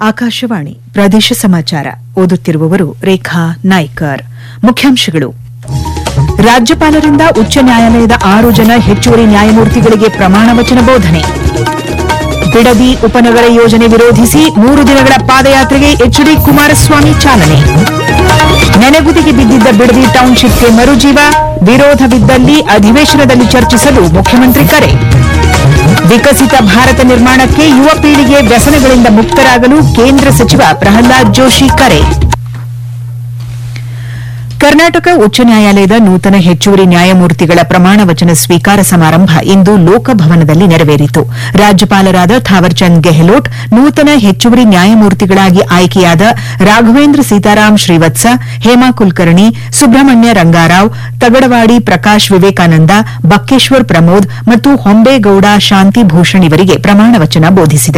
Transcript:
ಆಕಾಶವಾಣಿ ಪ್ರದೇಶ ಸಮಾಚಾರ ಓದುತ್ತಿರುವವರು ರೇಖಾ ನಾಯ್ಕರ್ ಮುಖ್ಯಾಂಶಗಳು ರಾಜ್ಯಪಾಲರಿಂದ ಉಚ್ಚ ನ್ಯಾಯಾಲಯದ ಆರು ಜನ ಹೆಚ್ಚುವರಿ ನ್ಯಾಯಮೂರ್ತಿಗಳಿಗೆ ಪ್ರಮಾಣ ವಚನ ಬೋಧನೆ ಬಿಡದಿ ಉಪನಗರ ಯೋಜನೆ ವಿರೋಧಿಸಿ ಮೂರು ದಿನಗಳ ಪಾದಯಾತ್ರೆಗೆ ಎಚ್ಡಿ ಕುಮಾರಸ್ವಾಮಿ ಚಾಲನೆ ನೆನೆಗುದಿಗೆ ಬಿದ್ದಿದ್ದ ಬಿಡದಿ ಟೌನ್ಶಿಪ್ಗೆ ಮರುಜೀವ ವಿರೋಧವಿದ್ದಲ್ಲಿ ಅಧಿವೇಶನದಲ್ಲಿ ಚರ್ಚಿಸಲು ಮುಖ್ಯಮಂತ್ರಿ ಕರೆ ವಿಕಸಿತ ಭಾರತ ನಿರ್ಮಾಣಕ್ಕೆ ಯುವ ಪೀಳಿಗೆ ವ್ಯಸನಗಳಿಂದ ಮುಕ್ತರಾಗಲು ಕೇಂದ್ರ ಸಚಿವ ಪ್ರಹ್ಲಾದ್ ಜೋಶಿ ಕರೆ ಕರ್ನಾಟಕ ಉಚ್ಚ ನ್ಯಾಯಾಲಯದ ನೂತನ ಹೆಚ್ಚುವರಿ ನ್ಯಾಯಮೂರ್ತಿಗಳ ಪ್ರಮಾಣ ವಚನ ಸ್ವೀಕಾರ ಸಮಾರಂಭ ಇಂದು ಲೋಕಭವನದಲ್ಲಿ ನೆರವೇರಿತು ರಾಜ್ಯಪಾಲರಾದ ಥಾವರ್ಚಂದ್ ಗೆಹ್ಲೋಟ್ ನೂತನ ಹೆಚ್ಚುವರಿ ನ್ಯಾಯಮೂರ್ತಿಗಳಾಗಿ ಆಯ್ಕೆಯಾದ ರಾಘವೇಂದ್ರ ಸೀತಾರಾಮ್ ಶ್ರೀವತ್ಸ ಹೇಮಾ ಕುಲಕರ್ಣಿ ಸುಬ್ರಹ್ಮಣ್ಯ ರಂಗಾರಾವ್ ತಗಡವಾಡಿ ಪ್ರಕಾಶ್ ವಿವೇಕಾನಂದ ಬಕ್ಕೇಶ್ವರ್ ಪ್ರಮೋದ್ ಮತ್ತು ಹೊಂಬೇಗೌಡ ಶಾಂತಿಭೂಷಣ್ ಇವರಿಗೆ ಪ್ರಮಾಣ ವಚನ ಬೋಧಿಸಿದರು